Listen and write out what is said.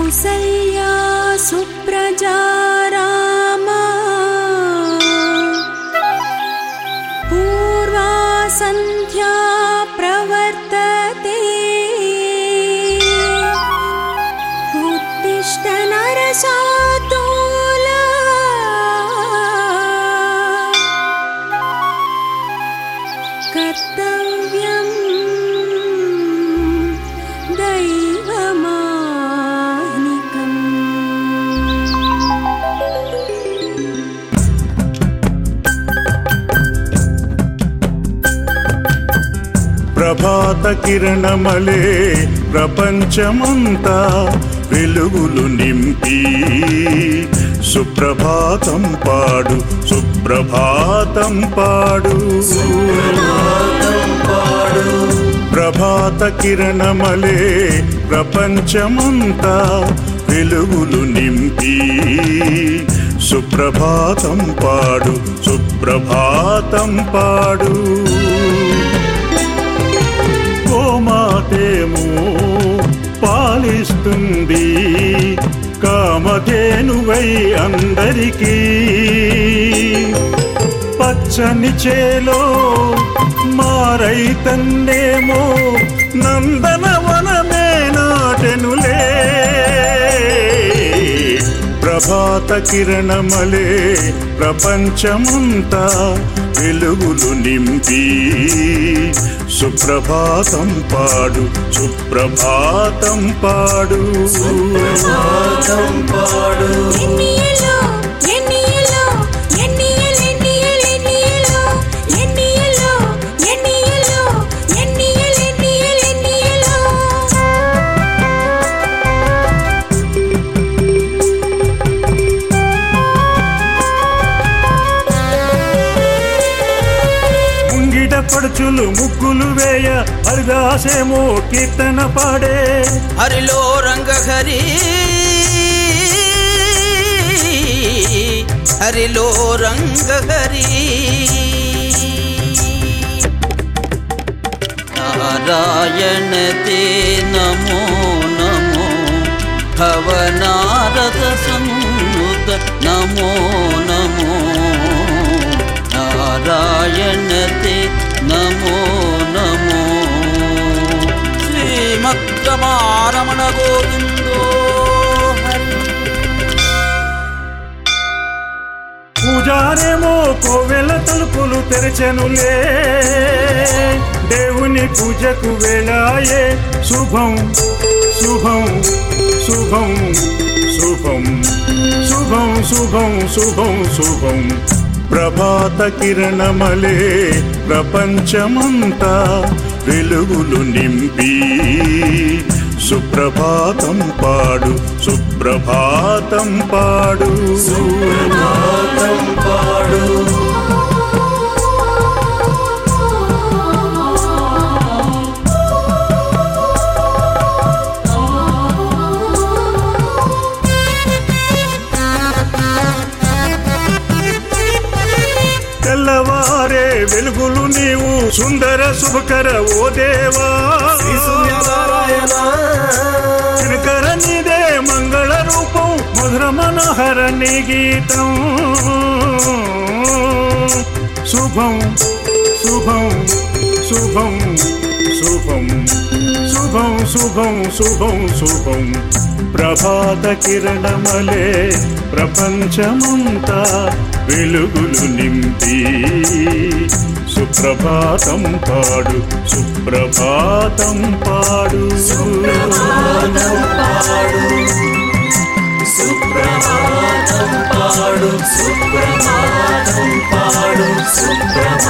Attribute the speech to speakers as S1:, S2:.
S1: कौसल्या सुप्रजा रामा पूर्वा सन्ध्या प्रवर्तते उत्तिष्ठ नरशातोला कर्तव्यम् दैवमानिकम्
S2: ప్రభాత కిరణమలే ప్రపంచమంతా వెలుగులు నింపి సుప్రభాతం పాడు సుప్రభాతం పాడు ప్రభాత కిరణమలే ప్రపంచమంతా వెలుగులు నింపి సుప్రభాతం పాడు సుప్రభాతం పాడు గోమాతేమో పాలిస్తుంది కామధేనువై అందరికీ పచ్చని చేలో మారైతన్నేమో నందనవనమే నాటెనులే ప్రభాత కిరణమలే ప్రపంచమంతా వెలుగులు నింపి సుప్రభాతం పాడు సుప్రభాతం పాడు
S1: ఎన్నియలో ఎన్నియలో ఎన్నియల్ ఎన్నియల్ ఎన్నియలో ఎన్నియలో ఎన్నియలో ఎన్నియల్ ఎన్నియల్ ఎన్నియలో
S2: ముంగిట పడుచులు ముగ్గులు వేయ హరిదాసేమో కీర్తన పాడే
S3: హరిలో రంగహరి హరిలో రంగహరి నారాయణ తే నమో నమో భవనారద సన్నుత నమో నమో నారాయణ తే నమో నమో శ్రీమద్రమారమణ గోవిందో హరి
S2: పూజారేమో కోవెల తలుపులు తెరచెనులే దేవుని పూజకు వేళాయే శుభం శుభం శుభం శుభం శుభం శుభం శుభం శుభం ప్రభాత కిరణమలే ప్రపంచమంతా వెలుగులు నింపి సుప్రభాతం పాడు సుప్రభాతం పాడు సుప్రభాతం పాడు తెల్లవారే వెలుగులు నీవు సుందర శుభకర ఓ దేవా చిరకర నీదే మంగళ రూపం మధుర మనోహర నీ గీతం శుభం శుభం శుభం శుభం శుభం శుభం శుభం శుభం ప్రభాత కిరణమలే ప్రపంచమంతా వెలుగులు నింపి సుప్రభాతం పాడు సుప్రభాతం పాడు సుప్రభాతం పాడు సుప్రభాతం పాడు సుప్రభాతం పాడు సుప్రభాతం